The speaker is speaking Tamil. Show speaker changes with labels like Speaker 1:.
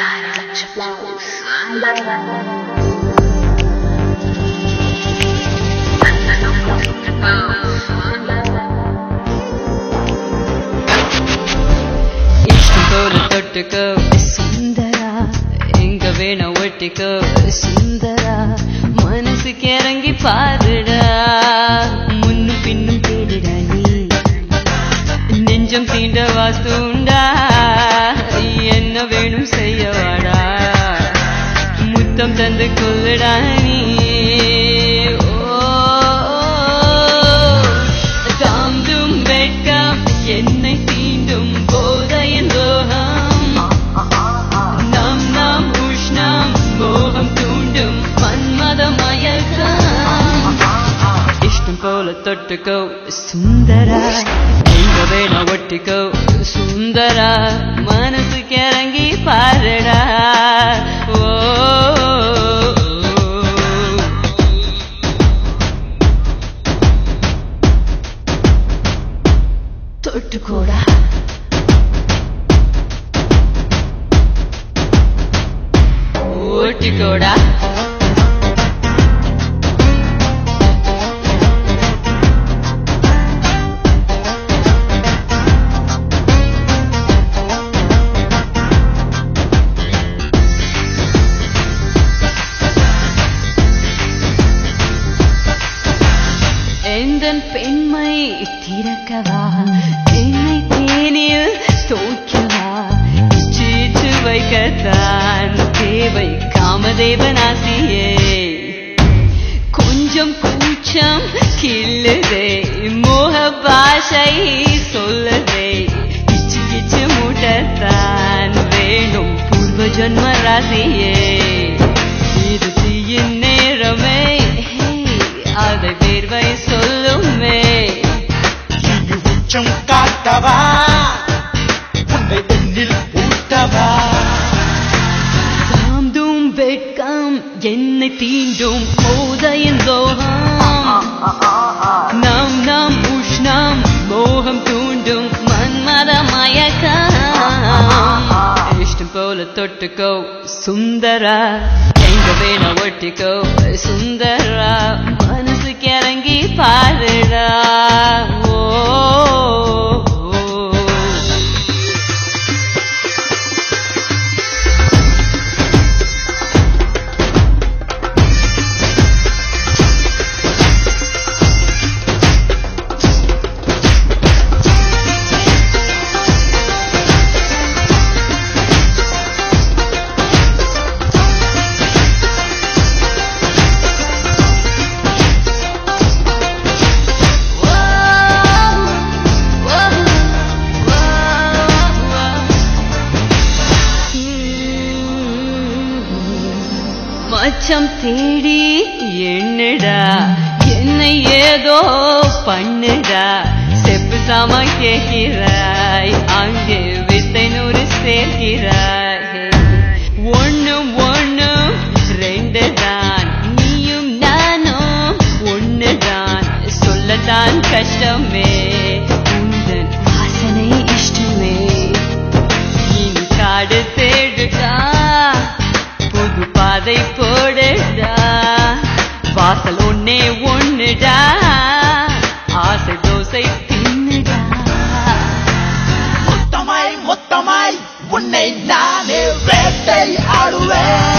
Speaker 1: இஷ்டம் போல தொட்டுக்கோ சுந்தரா எங்க வேணா ஒட்டிக்கோ சுந்தரா மனசுக்கு இறங்கி பாருடா முன்னும் பின்னும் தேடுடா நீ நெஞ்சம் தீண்ட வாஸ்துண்டா என்ன வேணும் செய்யவாடா முத்தம் தந்து கொள்ளுடா நீ ஓ, தாந்தும் வெட்கம் என்னை தீண்டும் போதையின் லோகம் நம் நாம் உஷ்ணம் மோகம் தூண்டும் மன்மத மயக்கம் இஷ்டம் போல தொட்டுக்கோ சுந்தரா எங்க வேணா ஒட்டிக்கோ சுந்தரா மனசுக்கு இறங்கி பாருடா ஓ தொட்டுக்கோடா ஓட்டிக்கோடா எந்தன் பெண்மை திறக்கவா என்னை தேனில் தோக்கவா சீச்சு வைக்கத்தான் தேவை காமதேவனாசியே கொஞ்சம் கூச்சம் கிள்ளுதே மோக பாஷை சொல்லுதே கிச்சு கிச்சு மூட்டத்தான் வேணும் பூர்வ ஜன்ம ராசியே இது தீயின் நேரமே ஹே, அதை வேர்வை சொல்லுமே
Speaker 2: இது உச்சம் காட்டவா உன்னை பெண்ணில் ஊட்டவா
Speaker 1: சாந்தும் வெட்கம் என்னை தீண்டும் போதையின் லோகம் நாம் நாம் உஷ்ணம் மோகம் தூண்டும் மன்மத மயக்கம் இஷ்டம் போல தொட்டுக்கோ சுந்தரா எங்க வேணா ஒட்டிக்கோ சுந்தரா மனசுக்கு இறங்கி பாருடா ஓ மச்சம் தேடி என்னடா என்னை ஏதோ பண்ணுடா செப்பு சாமா கேட்கிறாய் அங்கே வித்தை நூறு சேர்க்கிறாய் ஒண்ணும் ஒண்ணும் ரெண்டு தான் நீயும் நானும் ஒண்ணுதான் சொல்லத்தான் கஷ்டமே உந்தன் வாசனை இஷ்டமே இனி காடு தேடுடா புது பாதை போடுடா வாசல் ஒன்னே ஒண்ணுடா ஆசை தோசை தின்னுடா
Speaker 2: மொத்தமாய் மொத்தமாய் உன்னை நானே வேட்டை ஆடுவேன்